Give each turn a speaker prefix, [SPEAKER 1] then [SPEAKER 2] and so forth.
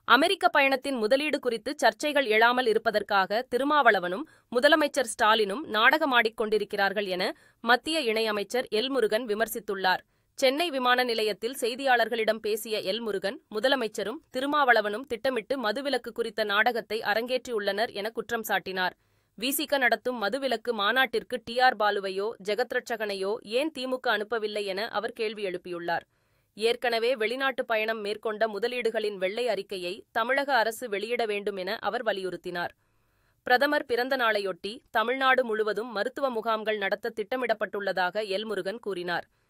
[SPEAKER 1] அமெரிக்க பயணத்தின் முதலீடு குறித்து சர்ச்சைகள் எழாமல் இருப்பதற்காக திருமாவளவனும் முதலமைச்சர் ஸ்டாலினும் நாடகமாடிக் கொண்டிருக்கிறார்கள் என மத்திய இணையமைச்சர் எல் முருகன் விமர்சித்துள்ளார் சென்னை விமான நிலையத்தில் செய்தியாளர்களிடம் பேசிய எல் முருகன் முதலமைச்சரும் திருமாவளவனும் திட்டமிட்டு மதுவிலக்கு குறித்த நாடகத்தை அரங்கேற்றியுள்ளனர் என குற்றம் சாட்டினார் விசிக நடத்தும் மதுவிலக்கு மாநாட்டிற்கு டி ஆர் பாலுவையோ ஜெகத் ரட்சகனையோ ஏன் திமுக அனுப்பவில்லை என அவர் கேள்வி எழுப்பியுள்ளார் ஏற்கனவே வெளிநாட்டு பயணம் மேற்கொண்ட முதலீடுகளின் வெள்ளை அறிக்கையை தமிழக அரசு வெளியிட வேண்டும் என அவர் வலியுறுத்தினார் பிரதமர் பிறந்த நாளையொட்டி தமிழ்நாடு முழுவதும் மருத்துவ முகாம்கள் நடத்த திட்டமிடப்பட்டுள்ளதாக எல் முருகன் கூறினார்